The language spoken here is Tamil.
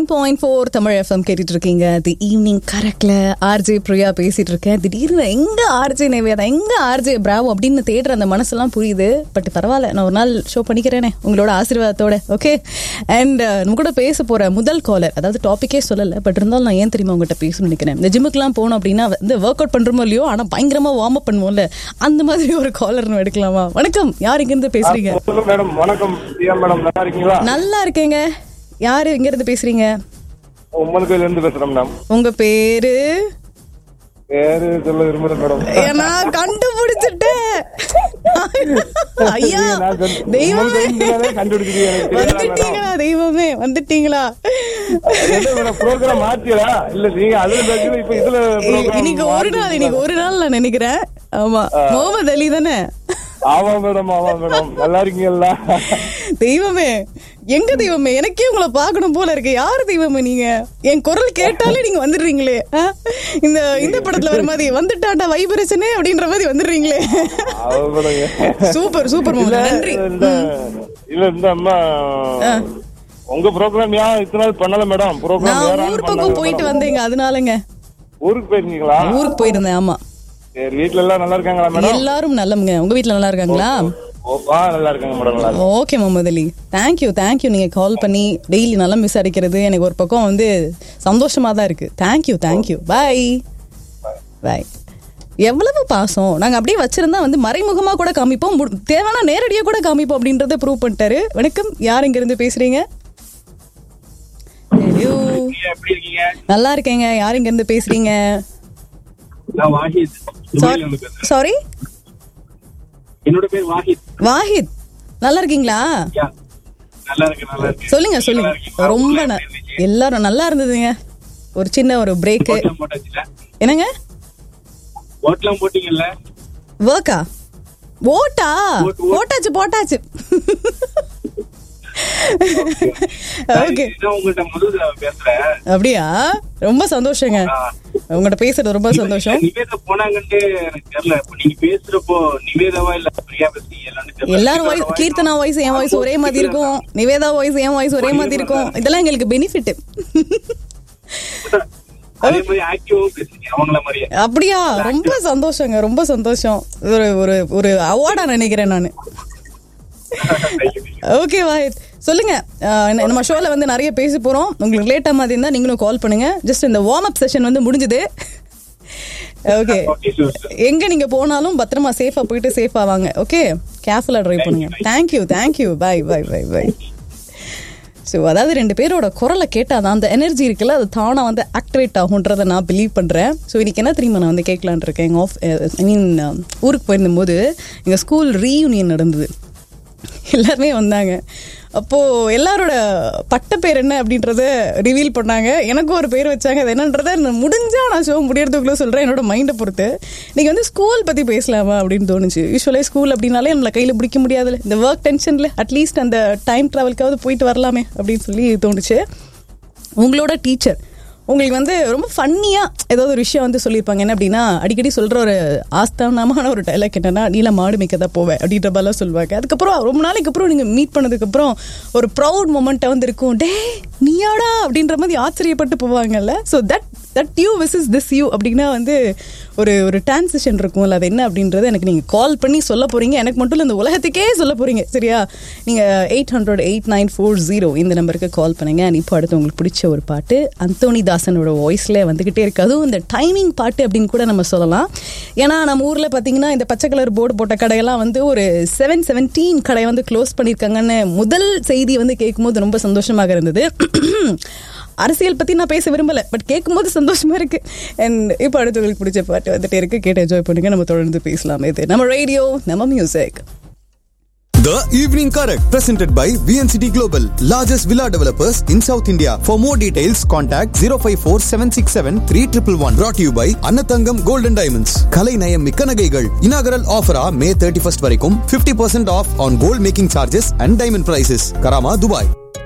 Nine point four Tamil FM கேட்டுட்டு இருக்கீங்க தி ஈவினிங் கரெக்ட்ல ஆர்ஜே பிரியா பேசிட்டு இருக்கேன் திடீர்னு எங்க ஆர்ஜே நேவேதா எங்க ஆர்ஜே பிராவோ அப்படின்னு தேடுற அந்த மனசெல்லாம் புரியுது பட் பரவாயில்ல நான் ஒரு நாள் ஷோ பண்ணிக்கிறேனே உங்களோட ஆசீர்வாதத்தோட ஓகே அண்ட் நம்ம கூட பேச போற முதல் காலர் அதாவது டாபிக்கே சொல்லல பட் இருந்தாலும் நான் ஏன் தெரியுமா உங்ககிட்ட பேசணும்னு நினைக்கிறேன் இந்த ஜிம்முக்குலாம் போனோம் அப்படின்னா வந்து ஒர்க் அவுட் பண்றோமோ இல்லையோ ஆனா பயங்கரமா வார்ம் அப் பண்ணுவோம்ல அந்த மாதிரி ஒரு காலர் நம்ம எடுக்கலாமா வணக்கம் யார் இங்க இருந்து பேசுறீங்க சொல்லுங்க மேடம் வணக்கம் பிரியா மேடம் நல்லா இருக்கீங்களா நல்லா இருக்கேங்க யாரு எங்க இருந்து பேசுறீங்க உம்மன் கோயில இருந்து பேசுறேன் மேடம் உங்க பேரு பேரு சொல்ல விரும்புறேன் மேடம் நான் கண்டுபிடிச்சிட்டேன் ஐயா நான் சொன்ன- தெய்வமே உம்மன் கோயில்னாலே கண்டுபிடிச்சிருக்கீங்க எனக்கு தெரியாதா மேடம் வந்துட்டீங்களா தெய்வமே வந்துட்டீங்களா என்ன மேடம் ப்ரோக்ராம் மாத்தியலா இல்ல நீங்க அதுல பேசுறது இப்ப இதுல program இன்னைக்கு ஒரு நாள் இன்னைக்கு ஒரு நாள் நான் நினைக்கிறேன் ஆமா முகமது அலி தானே ஆமா மேடம் ஆமா மேடம் நல்லா இருக்கீங்களா தெய்வமே எங்க தெய்வமே எனக்கே உங்களை பார்க்கணும் போல இருக்கு யாரு தெய்வமே நீங்க என் குரல் கேட்டாலே நீங்க வந்துடுறீங்களே ஆ? இந்த இந்த படத்துல வர மாதிரி வந்துட்டாண்டா வைப்ரேஷனே அப்படின்ற மாதிரி வந்துடுறீங்களே ஆமா மேடம் சூப்பர் சூப்பர் இல்ல முகமது நன்றி இந்த இல்ல இந்த அம்மா உங்க ப்ரோக்ராம் ஏன் இத்தனை நாள் பண்ணல மேடம் ப்ரோக்ராம் நான் வேற ஆள் ஊர் பக்கம் பண்ணாங்க போயிட்டு மேடம். வந்தேங்க அதனாலங்க ஊருக்கு போயிருக்கீங்களா ஊருக்கு போயிருந்தேன் ஆமா சரி வீட்ல எல்லாம் நல்லா இருக்காங்களா மேடம் எல்லாரும் நல்லவங்க உங்க வீட்ல நல்லா இருக்காங்களா ஓ, ஆ நல்லா இருக்காங்க மேடம் நல்லா இருக்காங்க. Okay Mohammed Ali thank you thank you நீங்க கால் பண்ணி டெய்லி நல்லா மிஸ் அடிக்கிறது எனக்கு ஒரு பக்கம் வந்து சந்தோஷமா தான் இருக்கு தேங்க்யூ தேங்க்யூ பாய் பாய் எவ்வளவு பாசம் நாங்க அப்படியே வச்சிருந்தா வந்து மறைமுகமா கூட காமிப்போம் மு- தேவைன்னா நேரடியா கூட காமிப்போம் அப்படின்றத ப்ரூவ் பண்ணிட்டாரு வணக்கம் யார் இங்க இருந்து பேசுறீங்க Hello. எப்படி இருக்கீங்க நல்லா இருக்கேங்க யார் இங்க இருந்து பேசுறீங்க நான் வாஹித் துபாயில இருந்து பேசுறேன். சாரி என்னோட பேர் வாஹித் வாஹித் நல்லா இருக்கீங்களா யா. நல்லா இருக்கு நல்லா இருக்கு சொல்லுங்க சொல்லுங்க நல்லா இருக்கீங்களா? ரொம்ப ஊர்ல ந- எப்படி இருந்துச்சு? எல்லாரும் நல்லா இருந்ததுங்க ஒரு சின்ன ஒரு பிரேக்கு ஓட்டெல்லாம் போட்டாச்சுல என்னங்க ஓட்டெல்லாம் போட்டீங்கல்ல ஒர்க்கா ஓட்டா ஓட்டு, ஓட்டு. போட்டாச்சு போட்டாச்சு ஓகே இதுதான் உங்கள்ட்ட முதல் தடவை பேசுறேன் அப்படியா ரொம்ப சந்தோஷங்க ஆ. உங்கள்ட்ட பேசுறது ரொம்ப சந்தோஷம் நிவேதா போனாங்கன்ட்டு எனக்கு தெரியல இப்ப நீங்க பேசுறப்போ நிவேதாவா இல்ல பிரியா பேசுறீங்க எல்லாமே தெரியல எல்லாரும் வாய்ஸ் கீர்த்தனா வாய்ஸ் என் வாய்ஸ் ஒரே மாதிரி இருக்கும் நிவேதா வாய்ஸ் என் வாய்ஸ் ஒரே மாதிரி இருக்கும் இதெல்லாம் எங்களுக்கு பெனிஃபிட் அதே மாதிரி ஆக்டிவாவும் பேசுறீங்க அவங்கள மாதிரியே அப்படியா ரொம்ப சந்தோஷங்க ரொம்ப சந்தோஷம் ஒரு ஒரு ஒரு அவார்டா நினைக்கிறேன் நான் ஓகே வாஹித் சொல்லுங்க அஹ், என்ன- நம்ம ஷோல வந்து நிறைய பேச போறோம் உங்களுக்கு லேட்டா மாதிரி இருந்தா நீங்களும் கால் பண்ணுங்க ஜஸ்ட் இந்த வார்ம் அப் செஷன் வந்து முடிஞ்சது ஓகே ஓகே சார் எங்க நீங்க போனாலும் பத்திரமா சேஃபா போயிட்டு சேஃபா வாங்க ஓகே கேர்ஃபுல்லா ட்ரைவ் பண்ணுங்க thank you thank you bye bye bye bye so அதாவது ரெண்டு பேரோட குரலை கேட்டால் தான் அந்த எனர்ஜி இருக்குல்ல அது தானாக வந்து ஆக்டிவேட் ஆகுன்றதை நான் பிலீவ் பண்ணுறேன் ஸோ இன்னைக்கு என்ன தெரியுமா நான் வந்து கேட்கலான் இருக்கேன் எங்கள் ஆஃப் ஐ மீன் ஊருக்கு போயிருந்தபோது எங்கள் ஸ்கூல் ரீயூனியன் நடந்தது எல்லாருமே வந்தாங்க அப்போது எல்லாரோட பட்ட பேர் என்ன அப்படின்றத ரிவீல் பண்ணாங்க எனக்கும் ஒரு பேர் வச்சாங்க அது என்னன்றதை நான் முடிஞ்சா நான் ஷோ முடியறதுக்குள்ளே சொல்கிறேன் என்னோட மைண்டை பொறுத்து நீங்கள் வந்து ஸ்கூல் பற்றி பேசலாமா அப்படின்னு தோணுச்சு யூஸ்வலாக ஸ்கூல் அப்படின்னாலே நம்மளை கையில் பிடிக்க முடியாதுல்ல இந்த ஒர்க் டென்ஷனில் அட்லீஸ்ட் அந்த டைம் ட்ராவல்க்காவது போயிட்டு வரலாமே அப்படின்னு சொல்லி தோணுச்சு உங்களோட டீச்சர் உங்களுக்கு வந்து ரொம்ப ஃபன்னியாக ஏதாவது ஒரு விஷயம் வந்து சொல்லியிருப்பாங்க என்ன அப்படின்னா அடிக்கடி சொல்கிற ஒரு ஆஸ்தானமான ஒரு டைலாக் என்னன்னா நீல மாடு மேய்க்க தான் போவேன் அப்படின்ற மாதிரிலாம் சொல்லுவாங்க அதுக்கப்புறம் ரொம்ப நாளைக்கு அப்புறம் நீங்கள் மீட் பண்ணதுக்கப்புறம் ஒரு ப்ரௌட் மூமெண்ட்டை வந்து இருக்கும் டே நீயாடா அப்படின்ற மாதிரி ஆச்சரியப்பட்டு போவாங்கல்ல so that that you wish is this you அப்படின்னா வந்து ஒரு ஒரு டிரான்சிஷன் இருக்கும்ல அது என்ன அப்படின்றத எனக்கு நீங்கள் கால் பண்ணி சொல்ல போகிறீங்க எனக்கு மட்டும் இல்லை இந்த உலகத்துக்கே சொல்ல போகிறீங்க சரியா நீங்கள் eight hundred eight nine four zero இந்த நம்பருக்கு கால் பண்ணுங்க And இப்போ அடுத்து உங்களுக்கு பிடிச்ச ஒரு பாட்டு அந்தோனி தாசனோட வாய்ஸில் வந்துக்கிட்டே இருக்கு அதுவும் இந்த டைமிங் பாட்டு அப்படின்னு கூட நம்ம சொல்லலாம் ஏன்னா நம்ம ஊரில் பார்த்தீங்கன்னா இந்த பச்சை கலர் போர்டு போட்ட கடையெல்லாம் வந்து ஒரு செவன் செவன்டீன் கடை வந்து க்ளோஸ் பண்ணியிருக்காங்கன்னு முதல் செய்தி வந்து கேட்கும்போது ரொம்ப சந்தோஷமாக இருந்தது அரசியல் பத்தி நான் பேச விரும்பல பட் கேட்கும்போது சந்தோஷமா இருக்கு அண்ட் இப்போ அடுத்து உங்களுக்கு பிடிச்ச பாட்டு வந்துட்டே இருக்கு கேட்டு என்ஜாய் பண்ணுங்க நம்ம தொடர்ந்து பேசலாம் இது நம்ம ரேடியோ நம்ம music The Evening Correct, presented by VNCT Global, largest villa developers in South India. For more details, contact 054 767 3111. Brought to you by Annathangam Gold and Diamonds. Kalai Nayam Mikka Nagaigal. Inaugural offer ah May 31st வரைக்கும் 50% off on gold making charges and diamond prices. Karama, Dubai.